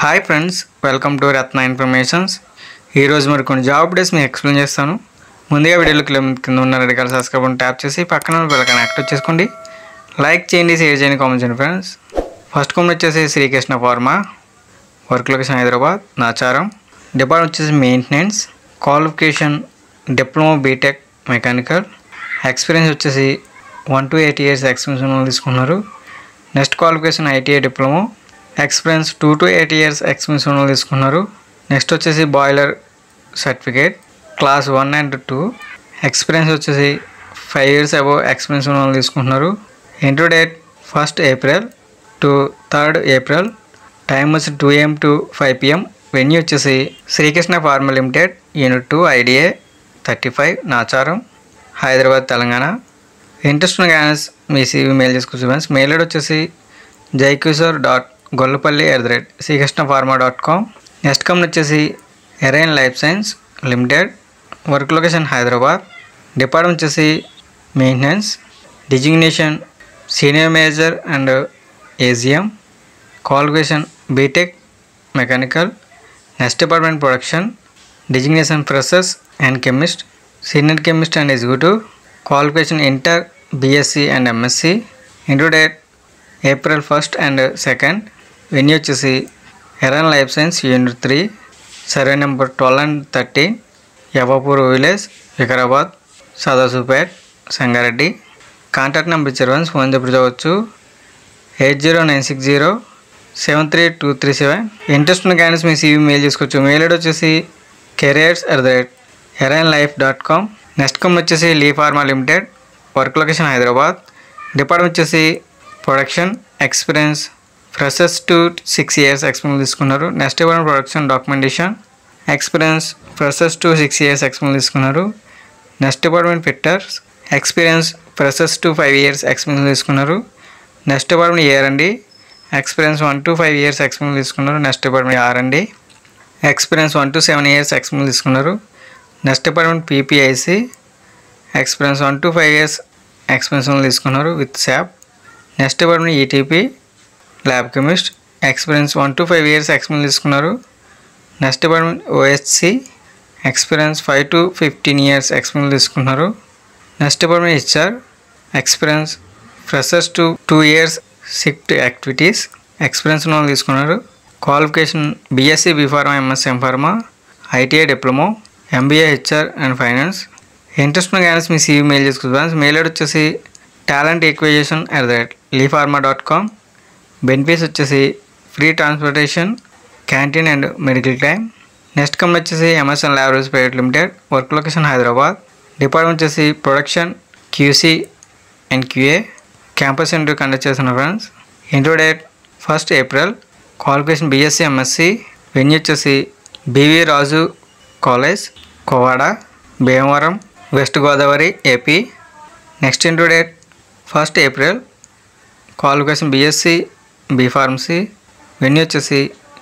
hi friends welcome to Ratna informations ఈరోజు మరి కొన్ని జాబ్ అప్డేట్స్ మీకు ఎక్స్ప్లెయిన్ చేస్తాను ముందుగా వీడియోలోకి వెళ్ళే కింద ఉన్న రెడ్ కలర్ సబ్స్క్రైబ్ అని ట్యాప్ చేసి పక్కన ఉన్న బెల్ యాక్టివ్ చేసుకోండి లైక్ చేయండి షేర్ చేయండి కామెంట్ చేయండి ఫ్రెండ్స్ ఫస్ట్ కామెంట్ వచ్చేసి Srikrishna pharma work location Hyderabad Nacharam department వచ్చేసి maintenance qualification diploma BTech mechanical experience వచ్చేసి one to eight years experience ఉన్న వాళ్ళు తీసుకున్నారు next qualification ITI diploma experience two to eight years experience ఉన్న వాళ్ళు తీసుకున్నారు నెక్స్ట్ వచ్చేసి boiler certificate class one and two experience వచ్చేసి ఫైవ్ ఇయర్స్ అబవ్ ఎక్స్పీరియన్స్ ఉన్న వాళ్ళు తీసుకుంటున్నారు into date first April to third April time వచ్చి two AM to five PM venue వచ్చేసి Srikrishna pharma limited unit two IDA thirty five Nacharam Hyderabad Telangana interest ఉన్న క్యాన్స్ మీ CV mail చేసుకోవచ్చు ఫ్రెండ్స్ మెయిల్ ఐడి వచ్చేసి Jaikishore dot Gollapalli at the rate Srikrishna pharma dot com next company వచ్చేసి ఎరైన్ life science limited work location Hyderabad department వచ్చేసి maintenance designation senior manager and AGM qualification BTech mechanical next department production designation freshers and chemist senior chemist and executive qualification inter BSc and MSc into date April first and second venue వచ్చేసి ఎరన్ life science unit three survey number twelve and thirteen Yavapur village Vikarabad Sadasupet Sangareddy contact number ఇచ్చారు friends phone చెప్పి చూడవచ్చు eight zero nine six zero seven three two three seven interest ఉన్న candidates మీ CV mail చేసుకోవచ్చు mail ID వచ్చేసి careers at the rate ఎరైన్ life dot com next కమ్ వచ్చేసి Lee pharma limited work location Hyderabad department వచ్చేసి production experience freshers to six years experience తీసుకున్నారు next department production documentation experience freshers to six years experience తీసుకున్నారు next department fitters experience freshers to five years experience తీసుకున్నారు next department AR and D experience one to five years experience తీసుకున్నారు next department R and D experience one to seven years experience తీసుకున్నారు next department PPIC experience one to five years experience తీసుకున్నారు with SAP next department ETP lab chemist experience one to five years experience తీసుకున్నారు next department OSC experience five to fifteen years experience తీసుకున్నారు next department HR experience freshers to two years shift activities experience ఉన్న వాళ్ళు తీసుకున్నారు qualification BSc BPharma MSc MPharma ITI diploma MBA HR and finance interest ఉన్న candidates మీ CV mail చేసుకోవచ్చు mail ID వచ్చేసి talent acquisition at the rate Lee pharma dot com benefits వచ్చేసి free transportation canteen and medical time next company వచ్చేసి MSN laboratories private limited work location Hyderabad department వచ్చేసి production QC and QA campus interview conduct చేస్తున్న friends interview date first April qualification BSc MSc venue వచ్చేసి BV Raju college Kovada Bhimavaram west Godavari AP next interview date first April qualification BSc B pharmacy venue వచ్చేసి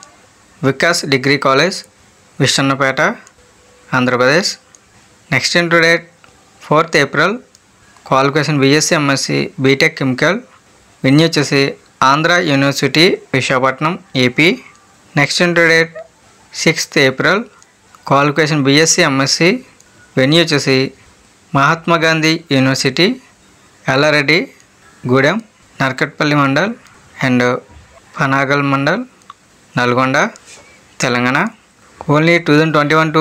Vikas degree college విశ్వన్నపేట Andhra Pradesh next interview date fourth April qualification BSc MSc BTech chemical venue వచ్చేసి Andhra university Visakhapatnam AP next interview date sixth April qualification BSc MSc venue వచ్చేసి Mahatma Gandhi university Yellareddy Gudem Narketpally mandal and Panagal mandal Nalgonda Telangana only two thousand twenty one to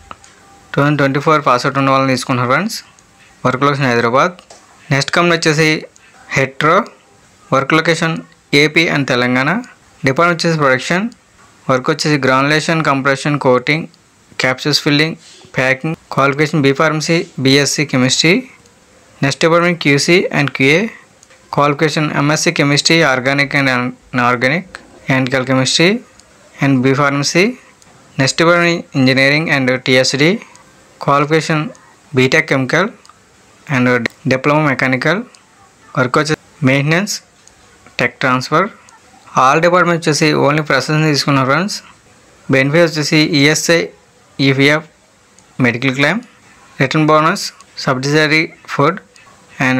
two thousand twenty four pass out ఉన్న వాళ్ళని తీసుకున్నారు friends work location Hyderabad next company వచ్చేసి Hetero work location AP and Telangana department వచ్చేసి production work వచ్చేసి granulation compression coating capsules filling packing qualification B pharmacy BSc chemistry next department QC and QA qualification MSc chemistry organic and organic analytical chemistry and B pharmacy next department engineering and TSD qualification BTech chemical and diploma mechanical work వచ్చేసి maintenance tech transfer all department వచ్చేసి only process తీసుకున్నారు friends benefit వచ్చేసి ESI EPF medical claim return bonus subsidiary food and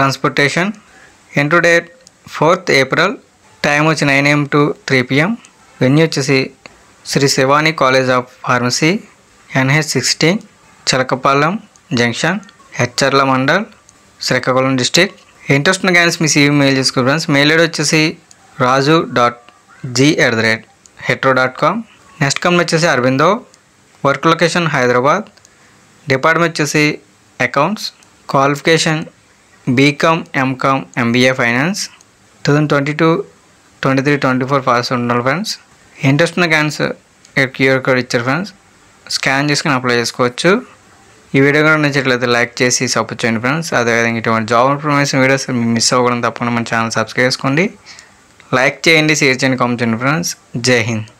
transportation into date fourth April time వచ్చి nine AM to three PM venue వచ్చేసి Shri Shivani college of pharmacy NH sixteen Chilakapalem junction Etcherla mandal Srikakulam district interest ఉన్న candidates మీ CV mail చేసుకో friends mail ID వచ్చేసి Raju dot G at the rate Hetero dot com next company వచ్చేసి Aurobindo work location Hyderabad department వచ్చేసి accounts qualification BCom MCom MBA finance two thousand twenty two twenty three twenty four pass ఉండాలి friends interest ఉన్న క్యాన్స్ QR code ఇచ్చారు friends scan చేసుకుని apply చేసుకోవచ్చు ఈ video కూడా నచ్చినట్లయితే లైక్ చేసి సపోర్ట్ చేయండి ఫ్రెండ్స్ అదేవిధంగా ఇటువంటి జాబ్ ఇన్ఫర్మేషన్ వీడియోస్ మిస్ అవ్వకుండా తప్పకుండా మన ఛానల్ సబ్స్క్రైబ్ చేసుకోండి లైక్ చేయండి షేర్ చేయండి కామెంట్ చేయండి ఫ్రెండ్స్ జై హింద్